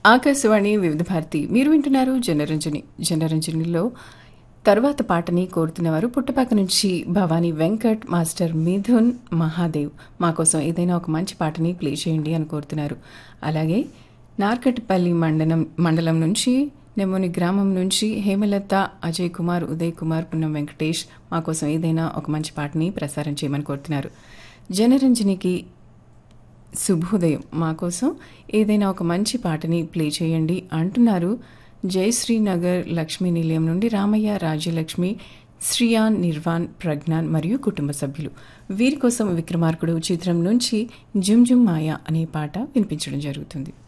ఆకాశవాణి వివిధ భారతి మీరు వింటున్నారు జనరంజని జనరంజనిలో తర్వాత పాటని కోరుతున్నవారు పుట్టపాక నుంచి భవానీ వెంకట్ మాస్టర్ మిథున్ మహాదేవ్ మా కోసం ఏదైనా ఒక మంచి పాటని ప్లే చేయండి అని కోరుతున్నారు అలాగే నార్కట్పల్లి మండలం మండలం నుంచి నెమ్మని గ్రామం నుంచి హేమలత అజయ్ కుమార్ ఉదయ్ కుమార్ పున్నం వెంకటేష్ మా కోసం ఏదైనా ఒక మంచి పాటని ప్రసారం చేయమని కోరుతున్నారు జనరంజనికి శుభోదయం మా కోసం ఏదైనా ఒక మంచి పాటని ప్లే చేయండి అంటున్నారు జయశ్రీనగర్ లక్ష్మీ నిలయం నుండి రామయ్య రాజ్యలక్ష్మి శ్రియాన్ నిర్వాణ్ ప్రజ్ఞాన్ మరియు కుటుంబ సభ్యులు వీరి కోసం విక్రమార్కుడు చిత్రం నుంచి జుమ్ జుమ్ మాయ అనే పాట వినిపించడం జరుగుతుంది